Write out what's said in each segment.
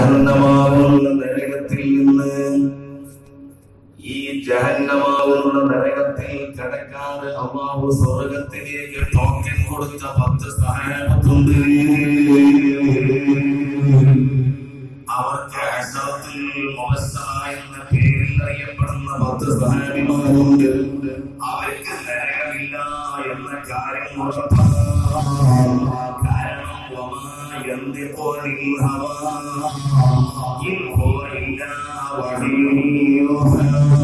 ജഹന്നമാവുന്ന നരകത്തിൽ നിന്ന് ഈ ജഹന്നമാവുന്ന നരകത്തിൽ കിടക്കാതെ അള്ളാഹു സ്വർഗത്തിലേക്ക് ടോക്കൻ കൊടുത്ത പത്ത് സഹായത്തുണ്ട് അവർക്ക് അശറത്തിൽ മുബസ്സറ എന്ന പേരിൽ അറിയപ്പെടുന്ന പത്ത് സഹാബിമാരുണ്ട് അവർക്ക് നരകമില്ല എന്ന കാര്യം ഉറപ്പാണ് കാരണം വമാ യന്തിഖു അനിൽ ഹവാ ഇൻ ഹുവ ഇല്ലാ വഹയ്യുൻ യൂഹാ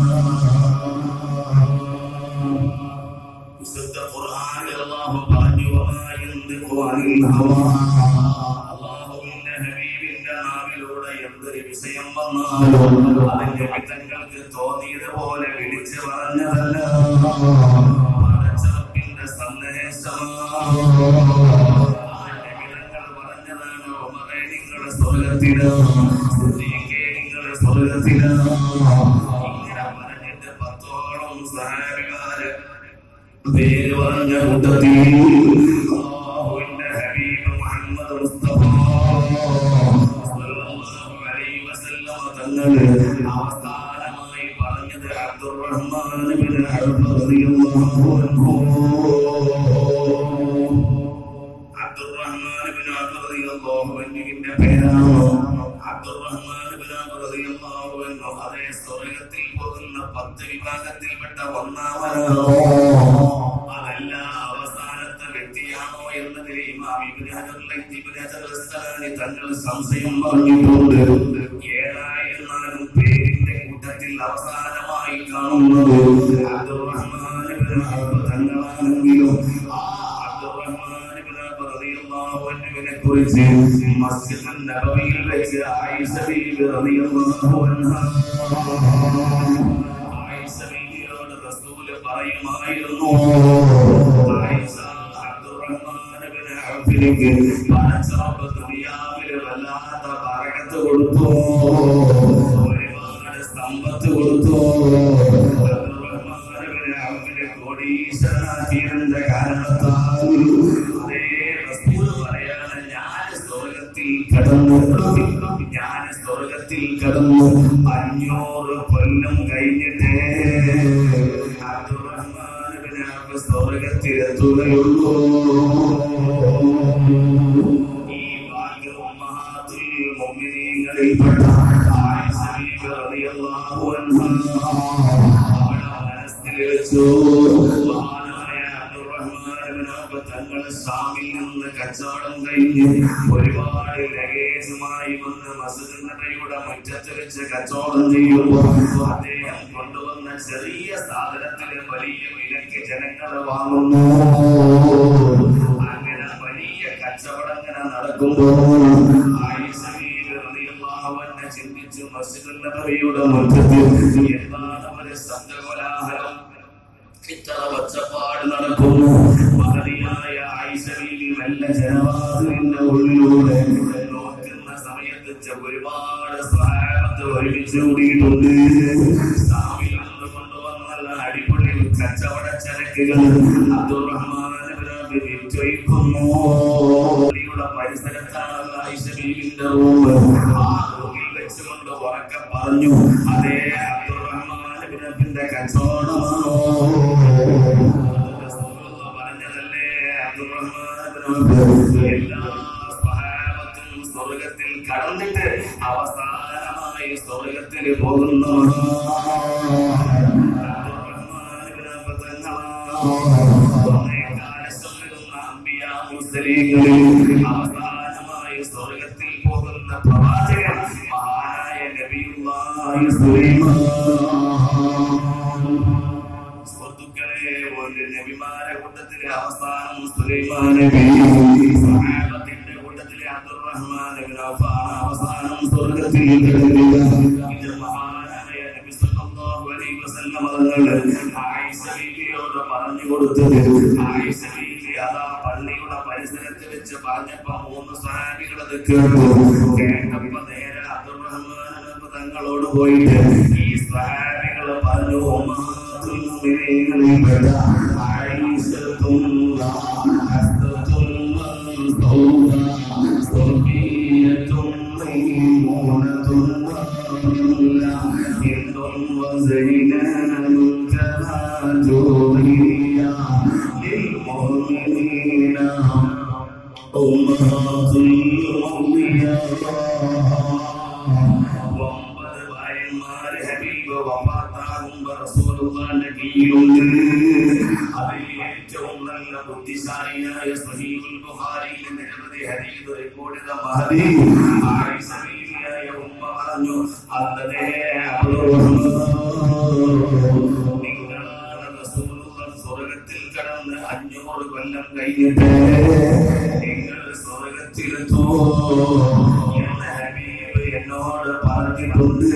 വിശുദ്ധ ഖുർആനിൽ അല്ലാഹു പറഞ്ഞു വമാ യന്തിഖു അനിൽ ഹവാ അല്ലാഹുവിന്റെ ഹബീബിന്റെ നാവിലൂടെ എന്തൊരു വിഷയം വന്നാലും അതിന്റെ പിതങ്ങൾക്ക് തോന്നിയത് പോലെ വിളിച്ചു പറഞ്ഞതല്ല പടച്ചറപ്പിന്റെ സന്ദേശമാണ് ആ നബിതങ്ങൾ പറഞ്ഞതാണ് ഉമറേ നിങ്ങൾ സ്വർഗത്തിലാണ് സിദ്ദീഖേ നിങ്ങൾ സ്വർഗത്തിലാണ് ഇങ്ങനെ പറഞ്ഞിട്ട് പത്തോളം സഹാബിമാര് പേര് പറഞ്ഞ കൂട്ടത്തിൽ അല്ലാഹുവിന്റെ ഹബീബ് മുഹമ്മദ് മുസ്തഫ സ്വല്ലല്ലാഹു അലൈഹി വസല്ലം തങ്ങൾ അവസാനമായി പറഞ്ഞത് അബ്ദുറഹ്മാൻ ബിൻ ഔഫ് റളിയല്ലാഹു അൻഹു അബ്ദുറഹ്മാൻ ബിൻ ഔഫ് റളിയല്ലാഹു അൻഹുവിന്റെ പേരാണ് അബ്ദുറഹ്മാൻ ബിൻ ഔഫ് റളിയല്ലാഹു അൻഹു അതേ സ്വർഗ്ഗത്തിൽ പോകുന്ന പത്ത് വിഭാഗത്തിൽപ്പെട്ട ഒന്നാമനാണോ അതല്ല അവസാനത്തെ വ്യക്തിയാണോ എന്നതിൽ ഇമാം ഇബ്നു ഹജർ ഇബ്നു ഹജർ അസ്സലാനി തങ്ങൾ സംശയം പറഞ്ഞിട്ടുണ്ട് ഏതായിരുന്നാലും പേരിന്റെ കൂട്ടത്തിൽ അവസാനമായി കാണുന്നത് അബ്ദുറഹ്മാൻ ഇബ്നു ഔഫ് തങ്ങളാണെങ്കിലും ആ അബ്ദുറഹ്മാൻ ഇബ്നു ഔഫ് റളിയല്ലാഹു അൻഹുവിനെ കുറിച്ച് മസ്ജിദ് നബവിയിൽ വെച്ച് ആയിഷ ബീവി റളിയല്ലാഹു അൻഹാ ആയിഷ ബീവിയോട് റസൂല് പറയുമായിരുന്നു ആയിഷ അബ്ദുറഹ്മാൻ ഇബ്നു ഔഫിലേക്ക് പടച്ചറബ് ദുനിയാവില് വല്ലാത്ത ബറകത്ത് കൊടുത്തു ഒരുപാട് സമ്പത്ത് കൊടുത്തു അബ്ദുറഹ്മാൻ ഇബ്നു ഔഫിനെ കോടീശ്വരനാക്കിയതിന്റെ കാരണത്താൽ അതേ റസൂല് പറയാണ് ഞാൻ സ്വർഗത്തിൽ കടന്നു ഞാൻ സ്വർഗത്തിൽ കടന്നു അഞ്ഞൂറ് കൊല്ലം കഴിഞ്ഞിട്ടേ അബ്ദുറഹ്മാൻ ഇബ്നു ഔഫ് സ്വർഗത്തിലെത്തുകയുള്ളൂ ഈ ഭാഗ്യം ഉമ്മഹാത്തുൽ മുഅ്മിനീങ്ങളിൽപ്പെട്ട ആയിഷ ബീവി റളിയല്ലാഹു അൻഹാ അവളെ മനസ്സിൽ വെച്ചു മഹാനായ അബ്ദുറഹ്മാൻ ഇബ്നു ഔഫ് തങ്ങൾ ഷാമിൽ നിന്ന് കച്ചവടം കഴിഞ്ഞ് ഒരുപാട് ലഗേജുമായി വന്ന് മസ്ജിദ് നബിയുടെ മുറ്റത്ത് വെച്ച് കച്ചവടം ചെയ്യുമ്പോൾ അദ്ദേഹം കൊണ്ടുവന്ന ചെറിയ സാധനത്തിന് വലിയ വിലക്ക് ജനങ്ങൾ വാങ്ങുന്നു അങ്ങനെ വലിയ കച്ചവടം ഇങ്ങനെ നടക്കുമ്പോൾ ആയിഷ ബീവി റളിയല്ലാഹു അൻഹ ചിന്തിച്ചു മസ്ജിദ് നബിയുടെ മുറ്റത്ത് എന്താണ് ഒരു ശബ്ദകോലാഹലം ഇത്ര ഒച്ചപ്പാട് നടക്കുന്നു മഹതിയായ ആയിഷ ബീവി മെല്ലെ ജനവാതിലിന്റെ ഉള്ളിലൂടെ നോക്കുന്ന സമയത്ത് ചെ- ഒരുപാട് സ്വഹാബത്ത് ഒരുമിച്ച് കൂടിയിട്ടുണ്ട് സാമിൽ നിന്ന് കൊണ്ടുവന്നുള്ള അടിപൊളി കച്ചവട ചരക്കുകൾ അബ്ദുറഹ്മാൻ ഇബ്നു അബി വിറ്റൊഴിക്കുന്നു പള്ളിയുടെ പരിസരത്താണ് ആയിഷ ബീവിന്റെ റൂം ആ റൂമിൽ വെച്ചുകൊണ്ട് ഉറക്കെ പറഞ്ഞു അതേ അബ്ദുറഹ്മാൻ ഇബ്നു അബിന്റെ കച്ചവടമാണോ റസൂലുള്ള പറഞ്ഞതല്ലേ അബ്ദുറഹ്മാൻ ഇബ്നു അബി എല്ലാ സ്വഹാബത്തും സ്വർഗത്തിൽ കടന്നിട്ട് അവസാനമായി സ്വർഗത്തിൽ പോകുന്ന അബ്ദുറഹ്മാൻ ഇബ്നു അബി തങ്ങളാണ് കാലശമിടുന്ന അമ്പിയാ മുസ്ലിങ്ങളിൽ അവസാനമായി സ്വർഗത്തിൽ പോകുന്ന പ്രവാചകൻ മഹാനായ നബിയുള്ളാഹി സുലൈമാൻ സുഹൃത്തുക്കളെ ഒരു നബിമാരെ കൂട്ടത്തിലെ അവസാനം സുലൈമാൻ നബി സഹാബത്തിന്റെ കൂട്ടത്തിലെ അബ്ദുറഹ്മാൻ ഇബ്നു ഔഫാണ് അവസാനം സ്വർഗ്ഗത്തിൽ കിടക്കുക ഇത് മഹാനായ നബി സല്ലല്ലാഹു അലൈഹി വസല്ലം തങ്ങൾ ആയിഷ ബീവിയോട് പറഞ്ഞു കൊടുത്തത് ആയിഷ ബീവി അതാ പള്ളിയുടെ പരിസരത്ത് വെച്ച് പറഞ്ഞപ്പോ മൂന്ന് സഹാബികൾ അത് കേട്ടു കേട്ടപ്പോ നേരെ അബ്ദുറഹ്മാൻ ഇബ്നു തങ്ങളോട് പോയിട്ട് ഈ സഹാബികൾ പറഞ്ഞു ഉമ്മഹാത്തുൽ മുഅ്മിനീങ്ങളിൽപ്പെട്ട ആയിഷത്തും ഹസ്സത്തും മൻസൂറ صفية مؤونة ولا هند وزينان كما جوهريا للمؤمنين أمهات ഒമ്പത് ഭാര്യന്മാര് ഹബീബ് വഫാത്താകുമ്പോ റസൂലുള്ളാന്റെ കീഴിലുണ്ട് അതിൽ ഏറ്റവും നല്ല ബുദ്ധിശാലിയായ സഹീഹുൽ ബുഖാരിയിൽ നിരവധി ഹദീസ് റിപ്പോർട്ട് ചെയ്ത മഹദി ആയിഷ ബീവിയായ ഉമ്മ പറഞ്ഞു അന്നതേ നിങ്ങളാണ് റസൂലുള്ള സ്വർഗത്തിൽ കടന്ന് അഞ്ഞൂറ് കൊല്ലം കഴിഞ്ഞിട്ട് നിങ്ങൾ സ്വർഗത്തിലെത്തോ എന്ന് ഹബീബ് എന്നോട് പറഞ്ഞിട്ടുണ്ട്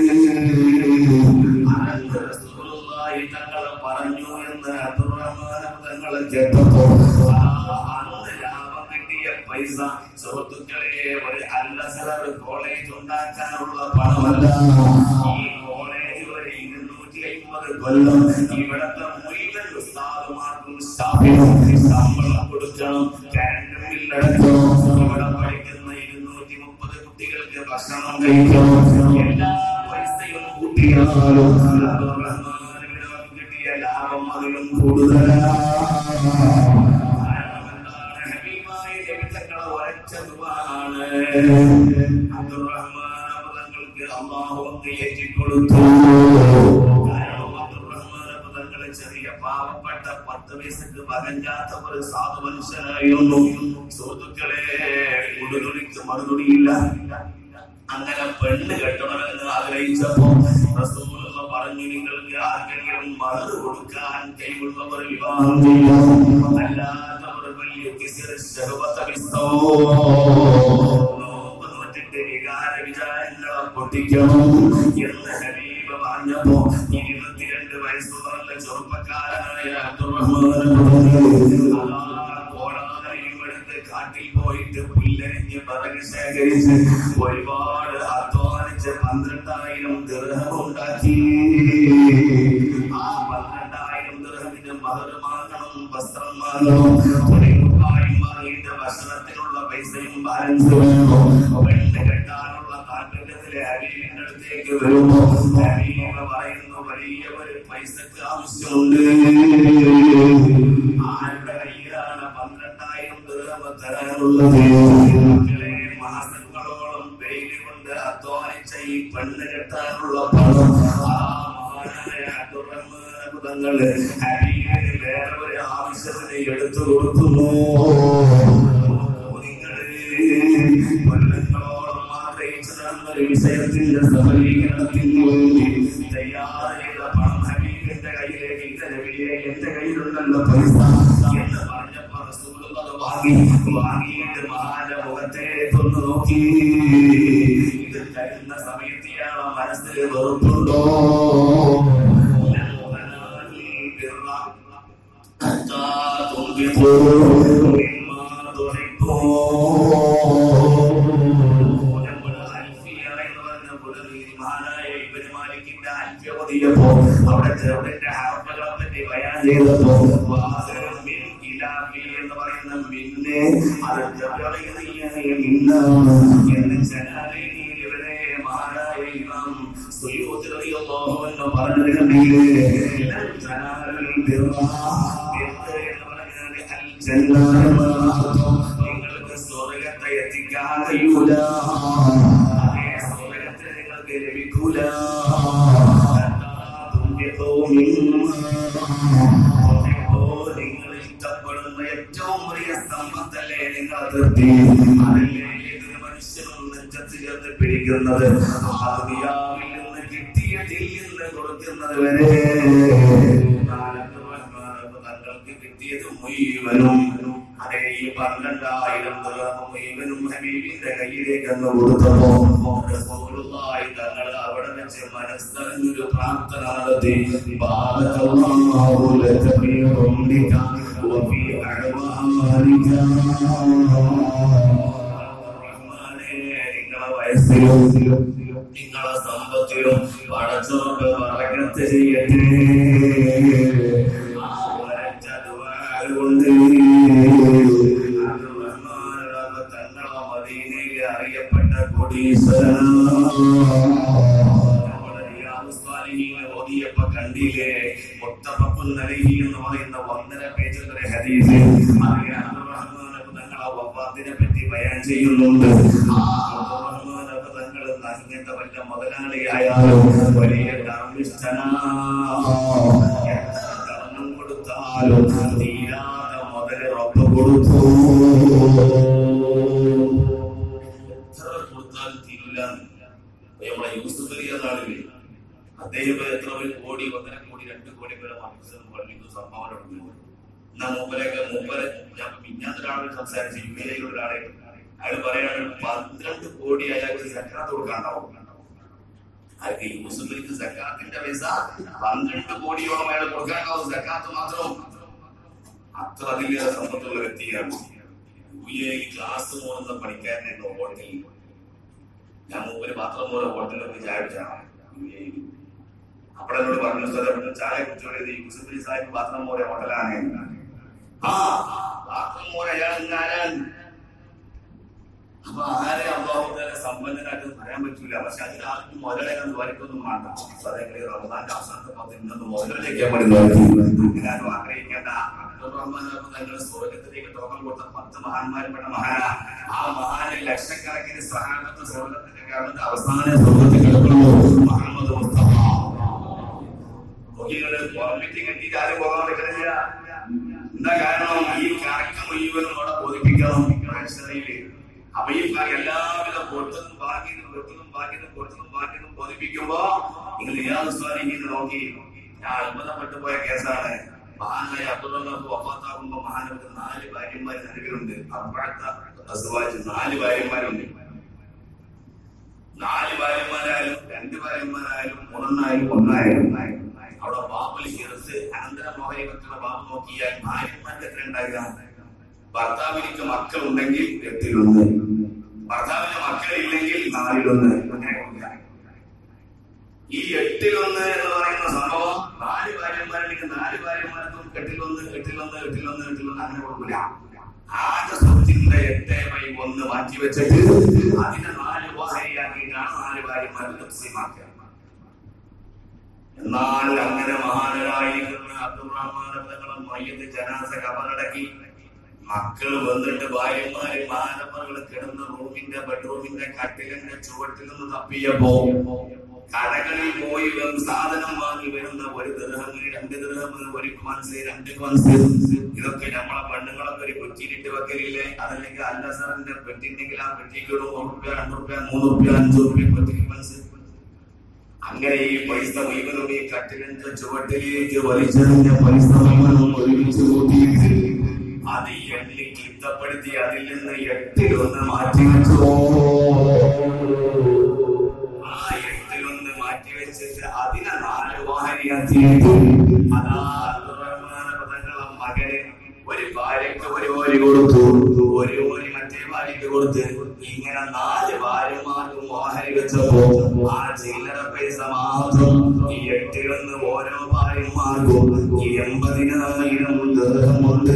അനന്ത റസൂലുള്ളാഹി തങ്ങൾ പറഞ്ഞു എന്ന് അബ്ദുറഹ്മാൻ തങ്ങൾ കേട്ടപ്പോ ആ അന്ന് ലാഭം കിട്ടിയ പൈസ സുഹൃത്തുക്കളെ ഒരു അല്ലസർ കോളേജ് ഉണ്ടാക്കാനുള്ള പണമല്ല ഈ കോളേജ് ഒരു ഇരുന്നൂറ്റി അമ്പത് കൊല്ലം ഇവിടത്തെ മുഴുവൻ ഉസ്താദുമാർക്കും സ്റ്റാഫിനും ശമ്പളം കൊടുക്കണം കറണ്ട് ബില്ലടക്കണം ഇവിടെ പഠിക്കുന്ന ഇരുന്നൂറ്റി മുപ്പത് കുട്ടികൾക്ക് ഭക്ഷണം കഴിക്കണം എല്ലാ പൈസയും കൂട്ടിയാലും അബ്ദുറഹ്മാനിന് കിട്ടിയ ലാഭം അതിലും കൂടുതലാണ് ഹബീബായ നബിതങ്ങളെ ഉറച്ച ദുആണ്. അബ്ദുറഹ്മാൻ അബ്ദുങ്ങൾക്ക് അല്ലാഹു അങ്ങ് ഏറ്റിക്കൊടുത്തു. കാരണം അബ്ദുറഹ്മാൻ അബ്ദുങ്ങളെ ചെറിയ പാവപ്പെട്ട പത്ത് വയസ്സക്ക് പകഞ്ചാത്ത ഒരു സാധു മനുഷ്യനായിരുന്നു സുഹൃത്തുക്കളെ ഉടുതുണിക്ക് മറുതുണിയില്ല അങ്ങനെ പെണ്ണ് കെട്ടണമെന്ന് ആഗ്രഹിച്ചപ്പോ റസൂലുള്ള പറഞ്ഞു നിങ്ങൾക്ക് ആർക്കെങ്കിലും മറു കൊടുക്കാൻ കൈവുള്ളവർ വിവാഹം ചെയ്യണം അല്ലാത്തവർ വലിയ നോക്കിട്ട് വികാര വിചാരങ്ങളെ പൊട്ടിക്കണം എന്ന് ഹബീബ് പറഞ്ഞപ്പോ ഇരുപത്തിരണ്ട് വയസ്സുള്ള നല്ല ചെറുപ്പക്കാരനായ അബ്ദുറഹ്മാൻ അതാ കോടാനയും എടുത്ത് കാട്ടിൽ പോയിട്ട് പുല്ലരിഞ്ഞ് പറകി ശേഖരിച്ച് ഒരുപാട് അധ്വാനിച്ച് പന്ത്രണ്ടായിരം ദൃഹം ഉണ്ടാക്കി ആ പന്ത്രണ്ടായിരം ദൃഹത്തിന് മഹർമാകണം വസ്ത്രം വാങ്ങണം തുണിക്കുപ്പായും വാങ്ങിയിട്ട് ഭക്ഷണത്തിനുള്ള പൈസയും ബാലൻസ് വേണം പെണ്ണ് കെട്ടാനുള്ള താല്പര്യത്തിലെ ഹബീബിന്റെ അടുത്തേക്ക് വരുമ്പോ ഹബീബ് പറയുന്നു വലിയ ഒരു പൈസക്ക് ആവശ്യമുണ്ട് ആരുടെ കയ്യിലാണ് പന്ത്രണ്ടായിരം ദൃഹം തരാനുള്ളത് മക്കളെ മാസങ്ങളോളം വെയിൽ കൊണ്ട് അധ്വാനിച്ച ഈ പെണ്ണ് കെട്ടാനുള്ള പണം ആ മഹാനായ അബ്ദുറഹ്മാൻ അബ്ദുതങ്ങള് ഹബീബിന് വേറെ ഒരു ആവശ്യത്തിന് എടുത്തു കൊടുക്കുന്നു കൊല്ലങ്ങളോളം ആഗ്രഹിച്ചു നടന്ന ഒരു വിഷയത്തിന്റെ സഫലീകരണത്തിന് വേണ്ടി തയ്യാറ് ചെയ്ത പണം ഹബീബിന്റെ കയ്യിലേക്ക് ഇത് നബിയെ എന്റെ കയ്യിലുണ്ടല്ലോ പൈസ എന്ന് പറഞ്ഞപ്പോ റസൂലുള്ളാഹി അത് വാങ്ങി വാങ്ങിയിട്ട് മഹാന്റെ മുഖത്തേക്ക് ഒന്ന് നോക്കി ഇത് തരുന്ന സമയത്ത് ഇയാളെ മനസ്സിൽ വെറുപ്പുണ്ടോ حتى تنفقوا مما تحبون നമ്മുടെ അൽഫിയ എന്ന് പറഞ്ഞ പുലരി മഹാനായ ഇബ്നു മാലിക്കിന്റെ അൽഫിയ ഓതിയപ്പോ അവിടെ ചെറുതിന്റെ ഹർഫുകളെ പറ്റി ബയാൻ ചെയ്തപ്പോ വാസിറും മിൻ ഇലാഫി എന്ന് പറയുന്ന മിന്നെ അത് ജബറിയായ മിന്നാണ് എന്ന് ജലാലയിൽ ഇവരെ മഹാനായ ഇമാം സുയൂത്ത് റളിയല്ലാഹു അൻഹു പറഞ്ഞത് കണ്ടില്ലേ ലൻ ജനാലുൽ ബിർറ ബിർറ എന്ന് പറഞ്ഞാൽ അൽ ജന്ന നിങ്ങൾക്ക് സ്വർഗത്തെ എത്തിക്കാൻ കഴിയൂല അതേ സ്വർഗത്തെ നിങ്ങൾക്ക് ലഭിക്കൂല നിങ്ങൾ ഇഷ്ടപ്പെടുന്ന ഏറ്റവും വലിയ സമ്പത്തല്ലേ നിങ്ങൾ അതിർത്തി അതല്ലേ ഏതൊരു മനുഷ്യനും നെഞ്ചത്ത് ചേർത്ത് പിടിക്കുന്നത് ആ ദുനിയാവിൽ നിന്ന് കിട്ടിയതിൽ നിന്ന് കൊടുക്കുന്നത് വരെ നാലത്ത് റഹ്മാനത്ത് തങ്ങൾക്ക് കിട്ടിയത് മുഴുവനും അതേ ഈ പന്ത്രണ്ടായിരം ദിർഹം മുഴുവനും ഹബീബിന്റെ കയ്യിലേക്ക് അങ്ങ് കൊടുത്തപ്പോ റസൂലുള്ളാഹി തങ്ങൾ അവിടെ വെച്ച് മനസ്സറിഞ്ഞൊരു പ്രാർത്ഥന നടത്തി ബാലകല്ലാഹു ലക ഫീ ഉംരിക വഫീ അഅ്വാനിക റഹ്മാനേ നിങ്ങളെ വയസ്സിലും നിങ്ങളെ സമ്പത്തിലും പടച്ചോട്ട് പറക്കത്ത് ചെയ്യട്ടെ ആ ഒരൊറ്റ ദുആ കൊണ്ട് അബ്ദുറഹ്മാൻ തങ്ങളെ മദീനയിൽ അറിയപ്പെട്ട കോടീശ്വരനാണ് നമ്മുടെ റിയാദ് സ്വാലിഹീൻ ഓതിയപ്പോ കണ്ടില്ലേ മുത്തഫഖുൻ അലൈഹി എന്ന് പറയുന്ന ഒന്നര പേജുള്ള ഒരു ഹദീസ് അതിലെ അബ്ദുറഹ്മാൻ തങ്ങളെ വഫാത്തിനെ പറ്റി ബയാൻ ചെയ്യുന്നുണ്ട് ആ അബ്ദുറഹ്മാൻ തങ്ങൾ അങ്ങനത്തെ വല്ല മുതലാളിയായാലും വലിയ ധർമ്മിഷ്ഠനാ എത്ര ധർമ്മം കൊടുത്താലും തീരാതെ മുതല് റബ്ബ് കൊടുത്തു എത്ര കൊടുത്താലും തീരില്ല നമ്മുടെ യൂസുഫ് അലി എന്നാളില്ലേ അദ്ദേഹം എത്ര ഒരു കോടി ഒന്നര കോടി രണ്ട് കോടി പേരെ മത്സരം പള്ളിക്ക് സംഭാവന കൊടുക്കുന്നു എന്നാ മൂപ്പരൊക്കെ മൂപ്പര് ഞാൻ മിഞ്ഞാത്തൊരാളോട് സംസാരിച്ച് യു എയിലുള്ള ഒരാളെ അയാൾ പറയാണ് പന്ത്രണ്ട് കോടി അയാൾക്ക് സക്കാത്ത് കൊടുക്കാണ്ടാവും ആർക്ക് യൂസുഫ് അലിക്ക് സക്കാത്തിന്റെ പൈസ പന്ത്രണ്ട് കോടിയോളം അയാൾ കൊടുക്കാണ്ടാവും സക്കാത്ത് മാത്രം അത്ര അതിലേറെ സമ്പത്തുള്ള വ്യക്തിയാണ് യു എയിൽ ക്ലാസ് പോകുന്ന പണിക്കാരനായിരുന്നു ഹോട്ടലിൽ ഞാൻ മൂപ്പര് പാത്രം പോലെ ഹോട്ടലിൽ ചായ കുടിച്ചാണ് യു എയിൽ അപ്പോൾ എന്നോട് പറഞ്ഞു സാർ ഇവിടെ ചായ കുടിച്ചോളിയത് യൂസുഫ് അലി സാഹിബ് പാത്രം പോലെ ഹോട്ടലാണ് ആ പാത്രം പോലെ അയാൾ ആരാണ് അപ്പൊ ആരെ അള്ളാഹുദാലെ സമ്പന്നനായിട്ട് പറയാൻ പറ്റൂല പക്ഷെ അതിലാർക്കും മുതലേക്കൊന്നും വരക്കൊന്നും വേണ്ട സാറേ റമദാന്റെ അവസാനത്തെ പത്ത് ഇന്നൊന്ന് മുതലിലേക്കാൻ വേണ്ടി നോക്കി ഞാനും ആഗ്രഹിക്കേണ്ട അബ്ദുൾ റഹ്മാൻ തങ്ങളുടെ സ്വർഗത്തിലേക്ക് ടോക്കൺ കൊടുത്ത പത്ത് മഹാന്മാരുപ്പെട്ട മഹാന ആ മഹാന് ലക്ഷക്കണക്കിന് സഹാബത്ത് സ്വർഗത്തിന്റെ കാരണം അവസാന സ്വർഗത്തിൽ കിടക്കുന്നു മുഹമ്മദ് മുസ്തഫ നോക്കിങ്ങള് മീറ്റിംഗ് എത്തിയിട്ട് ആരും പോകാൻ പറ്റുന്നില്ല എന്താ കാരണം ഈ കണക്ക് മുഴുവനും അവിടെ ബോധിപ്പിക്കണം മനസ്സിലായില്ലേ അപ്പൊ ഈ ക- എല്ലാവിധ പൊട്ടതും ബാക്കിയതും വെട്ടതും ബാക്കിയതും പൊട്ടതും ബാക്കിയതും ബോധിപ്പിക്കുമ്പോ നിങ്ങൾ റിയാദ് സ്വാലിഹിന്ന് നോക്കി ഞാൻ അത്ഭുതപ്പെട്ടു പോയ കേസാണ് മഹാനായ അബ്ദുള്ളാഹ് വഫാത്താകുമ്പോ മഹാനവർക്ക് നാല് ഭാര്യമാർ നിലവിലുണ്ട് അപ്പോഴത്തെ അസുവാജ് നാല് ഭാര്യമാരുണ്ട് നാല് ഭാര്യമാരായാലും രണ്ട് ഭാര്യമാരായാലും മൂന്നെണ്ണായാലും ഒന്നായാലും അവിടെ ബാബുൽ ഹിറസ് അനന്തര മോഹരി വെക്കുന്ന ബാബു നോക്കിയാൽ ഭാര്യമാർക്ക് എത്ര ഉണ്ടാകുക ഭർത്താവിനിക്ക് മക്കളുണ്ടെങ്കിൽ എട്ടിലൊന്ന് ഭർത്താവിന് മക്കളില്ലെങ്കിൽ നാലിലൊന്ന് അങ്ങനെ കൊടുക്കുക ഈ എട്ടിലൊന്ന് എന്ന് പറയുന്ന സംഭവം നാല് ഭാര്യമാരുണ്ടെങ്കിൽ നാല് ഭാര്യമാർക്കും എട്ടിലൊന്ന് എട്ടിലൊന്ന് എട്ടിലൊന്ന് എട്ടിലൊന്ന് അങ്ങനെ കൊടുക്കില്ല ആകെ സ്വത്തിന്റെ എട്ട് ബൈ ഒന്ന് മാറ്റി വെച്ചിട്ട് അതിനെ നാല് വാഹരിയാക്കിയിട്ടാണ് നാല് ഭാര്യമാരെ തസ്ലീമാക്കുക എന്നാൽ അങ്ങനെ മഹാനരായിരിക്കുന്ന അബ്ദുറഹ്മാൻ തങ്ങളും മയ്യത്ത് ജനാസ കബറടക്കി മക്കൾ വന്നിട്ട് ഭാര്യമാര് മാനപ്പറുകൾ കിടന്ന റൂമിന്റെ ബെഡ്റൂമിന്റെ കട്ടിലിന്റെ ചുവട്ടിൽ നിന്ന് തപ്പിയപ്പോ കടകളിൽ പോയി വന്ന് സാധനം വാങ്ങി വരുന്ന ഒരു ദൃഹമിന് രണ്ട് ദൃഹമിന് ഒരു ക്വൻസ് രണ്ട് ക്വൻസ് ഇതൊക്കെ നമ്മളെ പെണ്ണുങ്ങളൊക്കെ ഒരു കുറ്റിയിലിട്ട് വെക്കലില്ലേ അതല്ലെങ്കിൽ അല്ലസറിന്റെ പെട്ടിണ്ടെങ്കിൽ ആ പെട്ടിക്ക് ഒരു ഒരു റുപ്യ രണ്ട് റുപ്യ മൂന്ന് റുപ്യ അഞ്ചു റുപ്യ പെട്ടി ക്വൻസ് അങ്ങനെ ഈ പൈസ മുഴുവനും ഈ കട്ടിലിന്റെ ചുവട്ടിലേക്ക് വലിച്ചെറിഞ്ഞ പൈസ മുഴുവനും ഒരുമിച്ച് കൂട്ടിയിട്ട് അത് എണ്ണി ക്ലിപ്തപ്പെടുത്തി അതിൽ നിന്ന് എട്ടിലൊന്ന് മാറ്റി വെച്ചു ആ എട്ടിലൊന്ന് മാറ്റി വെച്ചിട്ട് അതിനെ നാല് വാഹനിയാക്കിയിട്ട് അതാ അബ്ദുറഹ്മാൻ പദങ്ങളെ മകന് ഒരു ഭാര്യക്ക് ഒരു ഓരി കൊടുത്തു ഒരു ഓരി മറ്റേ ഭാര്യക്ക് കൊടുത്ത് ഇങ്ങനെ നാല് ഭാര്യമാർക്കും വാഹനി വെച്ചപ്പോ ആ ചില്ലറ പൈസ മാത്രം ഈ എട്ടിലൊന്ന് ഓരോ ഭാര്യമാർക്കും എൺപതിനായിരം ദർഹമുണ്ട്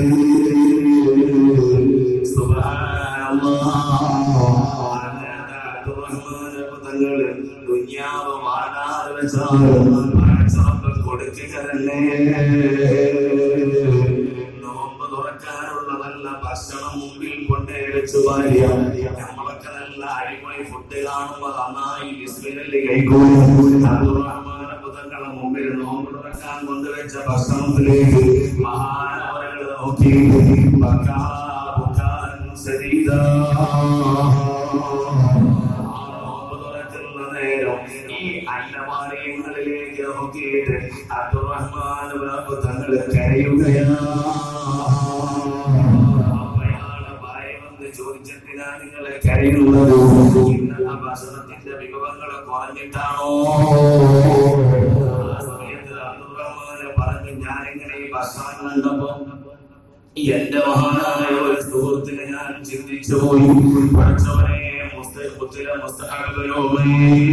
തങ്ങള് ദുന്യാവ് വാടാതെ വെച്ചാലും പടച്ചറപ്പ് കൊടുക്കുകയല്ലേ നോമ്പ് തുറക്കാനുള്ള നല്ല ഭക്ഷണം മുമ്പിൽ കൊണ്ടേ വെച്ച് ഭാര്യ നമ്മളൊക്കെ നല്ല അടിപൊളി ഫുഡ് കാണുമ്പോ നന്നായി ബിസ്മില്ലി കൈകൂടി തങ്ങളെ മുമ്പിൽ നോമ്പ് തുറക്കാൻ കൊണ്ടുവച്ച ഭക്ഷണത്തിലേക്ക് മഹാനവരകൾ നോക്കി ബക്കാ ബുക്കാൻ ശരീരാ നോമ്പ് തുറക്കുന്ന നേരം ഈ അന്നവാലയങ്ങളിലേക്ക് നോക്കിയിട്ട് അബ്ദുറഹ്മാൻ ബാബു തങ്ങൾ കരയുകയാണ് അയാളെ ഭാര്യ വന്ന് ചോദിച്ചെന്തിനാ നിങ്ങളെ കരയുന്നത് ഇന്നത്തെ ഭക്ഷണത്തിന്റെ വിഭവങ്ങൾ കുറഞ്ഞിട്ടാണോ ആ സമയത്ത് അബ്ദുറഹ്മാൻ പറഞ്ഞു ഞാൻ എങ്ങനെ ഈ ഭക്ഷണം കണ്ടപ്പോ എന്റെ മഹാനായ ഒരു സുഹൃത്തിനെ ഞാൻ ചിന്തിച്ചു പോയി പഠിച്ചവനെ മുസ്തഖുത്തിലെ മുസ്തഖബലോമേ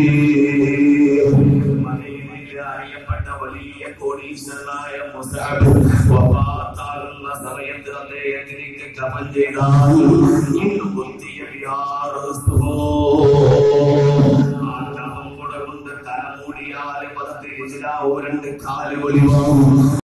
മദീനയിലെ അറിയപ്പെട്ട വലിയ കോടീശ്വരനായ മുസ്തഖബ് വഫാത്താകുന്ന സമയത്ത് അദ്ദേഹത്തിലേക്ക് കഫൻ ചെയ്താൽ ഇന്ന് ബുദ്ധിയ വിഹാരസ്തുഹോ ആ തല മൂടിയാല് പദത്തിൽ ഇസ്ലാമോ രണ്ട് കാല് ഒലിവാകും